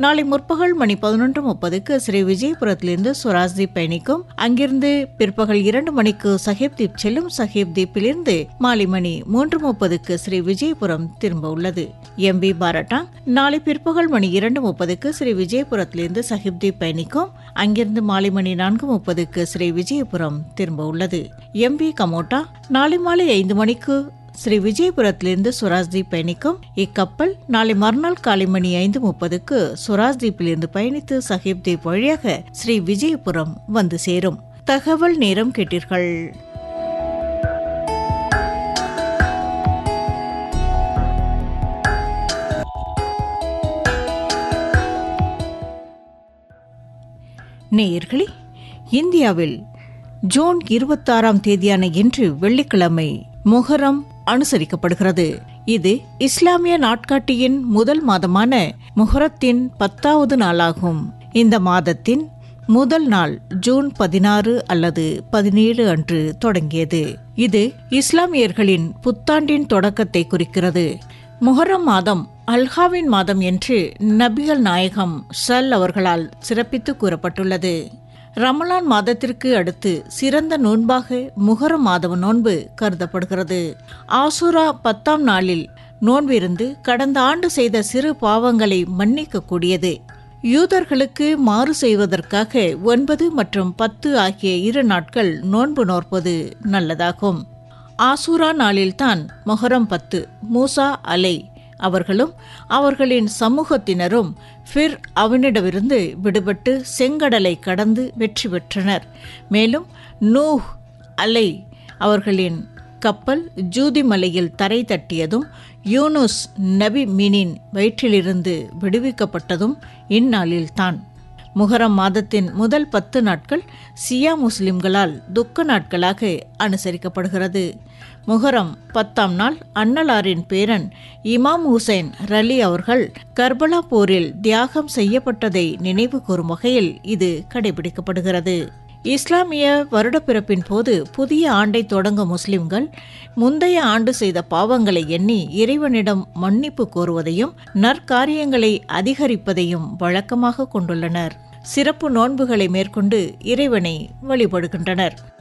நாளை முற்பகல் மணி பதினொன்று முப்பதுக்கு ஸ்ரீ விஜயபுரத்திலிருந்து சுராஜ்தீப் பயணிக்கும் அங்கிருந்து பிற்பகல் இரண்டு மணிக்கு சஹேப்தீப் செல்லும் சஹேப்தீப்பிலிருந்து மாலை மணி மூன்று முப்பதுக்கு ஸ்ரீ விஜயபுரம் திரும்ப உள்ளது எம் பி பாரட்டாங் நாளை பிற்பகல் மணி இரண்டு முப்பதுக்கு ஸ்ரீ விஜயபுரத்திலிருந்து சஹிப்தீப் பயணிக்கும் அங்கிருந்து மாலை மணி நான்கு முப்பதுக்கு ஸ்ரீ விஜயபுரம் திரும்ப உள்ளது எம் பி கமோட்டா நாளை மாலை ஐந்து மணிக்கு ஸ்ரீ விஜயபுரத்திலிருந்து சுராஜ்தீப் பயணிக்கும் இக்கப்பல் நாளை மறுநாள் காலை மணி ஐந்து முப்பதுக்கு சுராஜ்தீப்பிலிருந்து பயணித்து சஹிப்தீப் வழியாக ஸ்ரீ விஜயபுரம் வந்து சேரும் தகவல் நேரம் கேட்டீர்கள் நேயர்களே இந்தியாவில் ஜூன் இருபத்தாறாம் தேதியான இன்று வெள்ளிக்கிழமை முஹரம் அனுசரிக்கப்படுகிறது இது இஸ்லாமிய நாட்காட்டியின் முதல் மாதமான முஹரத்தின் பத்தாவது நாளாகும் இந்த மாதத்தின் முதல் நாள் ஜூன் பதினாறு அல்லது பதினேழு அன்று தொடங்கியது இது இஸ்லாமியர்களின் புத்தாண்டின் தொடக்கத்தை குறிக்கிறது முஹரம் மாதம் அல்ஹாவின் மாதம் என்று நபிகள் நாயகம் சல் அவர்களால் சிறப்பித்து கூறப்பட்டுள்ளது ரமலான் மாதத்திற்கு அடுத்து சிறந்த நோன்பாக முகர மாதம் நோன்பு கருதப்படுகிறது ஆசுரா பத்தாம் நாளில் நோன்பிருந்து கடந்த ஆண்டு செய்த சிறு பாவங்களை மன்னிக்கக்கூடியது யூதர்களுக்கு மாறு செய்வதற்காக ஒன்பது மற்றும் பத்து ஆகிய இரு நாட்கள் நோன்பு நோற்பது நல்லதாகும் ஆசூரா நாளில்தான் மொஹரம் பத்து மூசா அலை அவர்களும் அவர்களின் சமூகத்தினரும் ஃபிர் அவனிடமிருந்து விடுபட்டு செங்கடலை கடந்து வெற்றி பெற்றனர் மேலும் நூஹ் அலை அவர்களின் கப்பல் ஜூதி மலையில் தரை தட்டியதும் யூனுஸ் நபி மீனின் வயிற்றிலிருந்து விடுவிக்கப்பட்டதும் இந்நாளில்தான் முகரம் மாதத்தின் முதல் பத்து நாட்கள் சியா முஸ்லிம்களால் துக்க நாட்களாக அனுசரிக்கப்படுகிறது முகரம் பத்தாம் நாள் அன்னலாரின் பேரன் இமாம் ஹுசைன் ரலி அவர்கள் கர்பலா போரில் தியாகம் செய்யப்பட்டதை நினைவு கூறும் வகையில் இது கடைபிடிக்கப்படுகிறது இஸ்லாமிய வருடப்பிறப்பின் போது புதிய ஆண்டை தொடங்க முஸ்லிம்கள் முந்தைய ஆண்டு செய்த பாவங்களை எண்ணி இறைவனிடம் மன்னிப்பு கோருவதையும் நற்காரியங்களை அதிகரிப்பதையும் வழக்கமாக கொண்டுள்ளனர் சிறப்பு நோன்புகளை மேற்கொண்டு இறைவனை வழிபடுகின்றனர்